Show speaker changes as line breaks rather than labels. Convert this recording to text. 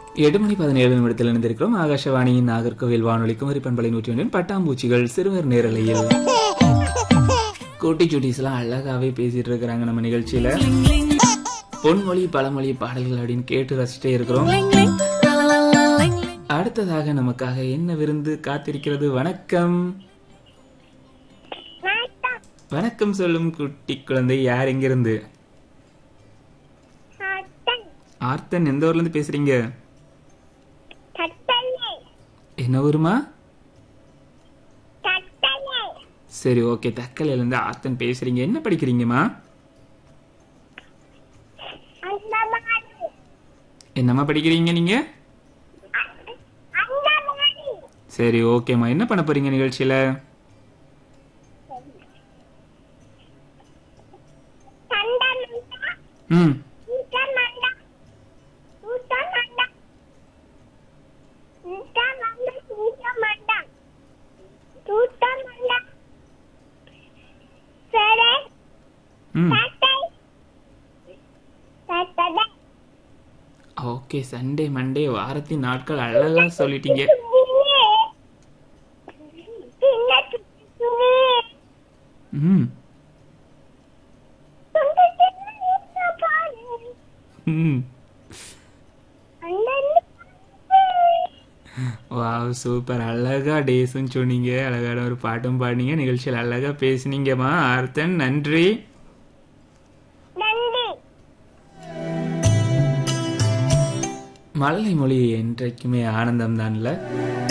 எட்டு மணி பதினேழு நிமிடத்தில் இணைந்திருக்கிறோம் ஆகாஷவாணியின் நாகர்கோவில் வானொலி குமரி பண்பலை நூற்றி ஒன்றின் பட்டாம்பூச்சிகள் சிறுவர் நேரலையில் குட்டி சுட்டீஸ்லாம் அழகாவே பேசிட்டு இருக்கிறாங்க நம்ம நிகழ்ச்சியில பொன்மொழி பழமொழி பாடல்கள் அப்படின்னு கேட்டு ரசிச்சிட்டே இருக்கிறோம் அடுத்ததாக நமக்காக என்ன விருந்து காத்திருக்கிறது வணக்கம் வணக்கம் சொல்லும் குட்டி குழந்தை யார் எங்கிருந்து ஆர்த்தன் எந்த ஊர்ல இருந்து பேசுறீங்க என்ன ஊருமா சரி ஓகே தக்கலையில இருந்து ஆர்த்தன் பேசுறீங்க என்ன படிக்கிறீங்கம்மா என்னம்மா படிக்கிறீங்க நீங்க சரி ஓகேம்மா என்ன பண்ண போறீங்க நிகழ்ச்சியில ம் ம் ஓகே சண்டே மண்டே வாரத்தின் நாட்கள் அழகா சொல்லிட்டீங்க ம் ம் வாவ் சூப்பர் அழகா டேஸ்ன்னு சொன்னீங்க அழகான ஒரு பாட்டும் பாடினீங்க நிகழ்ச்சியில் அழகா பேசுனீங்கம்மா ஆர்த்தன் நன்றி மழலை மொழி என்றைக்குமே ஆனந்தம் தான்ல